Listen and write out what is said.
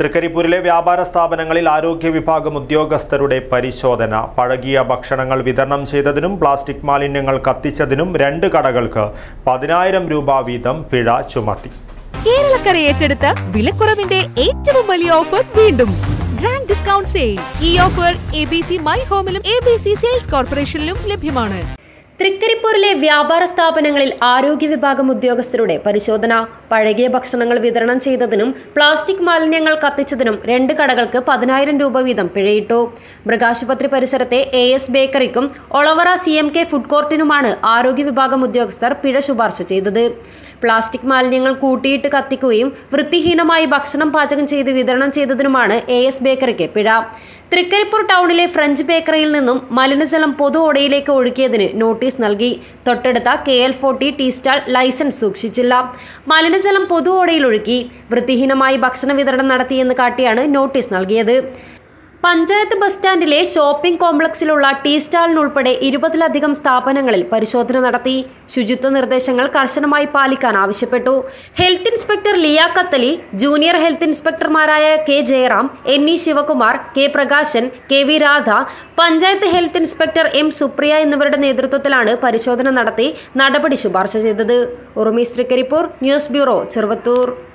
തൃക്കരിപ്പൂരിലെ വ്യാപാര സ്ഥാപനങ്ങളിൽ ആരോഗ്യ വിഭാഗം ഉദ്യോഗസ്ഥരുടെ പരിശോധന പഴകിയ ഭക്ഷണങ്ങൾ വിതരണം ചെയ്തതിനും പ്ലാസ്റ്റിക് മാലിന്യങ്ങൾ കത്തിച്ചതിനും രണ്ട് കടകൾക്ക് പതിനായിരം രൂപ വീതം പിഴ ചുമത്തി കേരളക്കര ഏറ്റെടുത്ത വിലക്കുറവിന്റെ ഏറ്റവും വലിയ ഓഫർ വീണ്ടും ഗ്രാൻഡ് ഡിസ്കൗണ്ട് സെയിൽ ഈ offer A B C my ഹോമിലും എ ബി സി സെയിൽസ് കോർപ്പറേഷനിലും ലഭ്യമാണ് തൃക്കരിപ്പൂരിലെ വ്യാപാര സ്ഥാപനങ്ങളിൽ ആരോഗ്യ വിഭാഗം ഉദ്യോഗസ്ഥരുടെ പരിശോധന പഴകിയ ഭക്ഷണങ്ങൾ വിതരണം ചെയ്തതിനും പ്ലാസ്റ്റിക് മാലിന്യങ്ങൾ കത്തിച്ചതിനും രണ്ട് കടകൾക്ക് പതിനായിരം രൂപ വീതം പിഴയിട്ടു മൃഗാശുപത്രി പരിസരത്തെ എ എസ് ബേക്കറിക്കും Olavara C M K food കോർട്ടിനുമാണ് ആരോഗ്യ വിഭാഗം ഉദ്യോഗസ്ഥർ പിഴ ശുപാർശ ചെയ്തത് പ്ലാസ്റ്റിക് മാലിന്യങ്ങൾ കൂട്ടിയിട്ട് കത്തിക്കുകയും വൃത്തിഹീനമായി ഭക്ഷണം പാചകം ചെയ്ത് വിതരണം ചെയ്തതിനുമാണ് എ എസ് ബേക്കറിക്ക് പിഴ തൃക്കരിപ്പൂർ ടൗണിലെ ഫ്രഞ്ച് ബേക്കറിയിൽ നിന്നും മലിനജലം പൊതു ഓടയിലേക്ക് ഒഴുക്കിയതിന് നോട്ടീസ് നൽകി തൊട്ടടുത്ത K L forty tea stall licence സൂക്ഷിച്ചില്ല മലിനജലം പൊതു ഓടയിൽ ഒഴുക്കി വൃത്തിഹീനമായി ഭക്ഷണ വിതരണം നടത്തിയെന്ന് കാട്ടിയാണ് നോട്ടീസ് നൽകിയത് പഞ്ചായത്ത് ബസ് സ്റ്റാൻഡിലെ ഷോപ്പിംഗ് കോംപ്ലക്സിലുള്ള ടീ സ്റ്റാളിനുൾപ്പെടെ ഇരുപതിലധികം സ്ഥാപനങ്ങളിൽ പരിശോധന നടത്തി ശുചിത്വ നിർദ്ദേശങ്ങൾ കർശനമായി പാലിക്കാൻ ആവശ്യപ്പെട്ടു health inspector Liya Kathali junior health ഇൻസ്പെക്ടർമാരായ K Jayaram N E Sivakumar K Prakashan K V Radha panchayat health inspector M Supriya എന്നിവരുടെ നേതൃത്വത്തിലാണ് പരിശോധന നടത്തി നടപടി ശുപാർശ ചെയ്തത് ഉറുമി ശ്രീകരിപ്പൂർ ന്യൂസ് ബ്യൂറോ ചെറുവത്തൂർ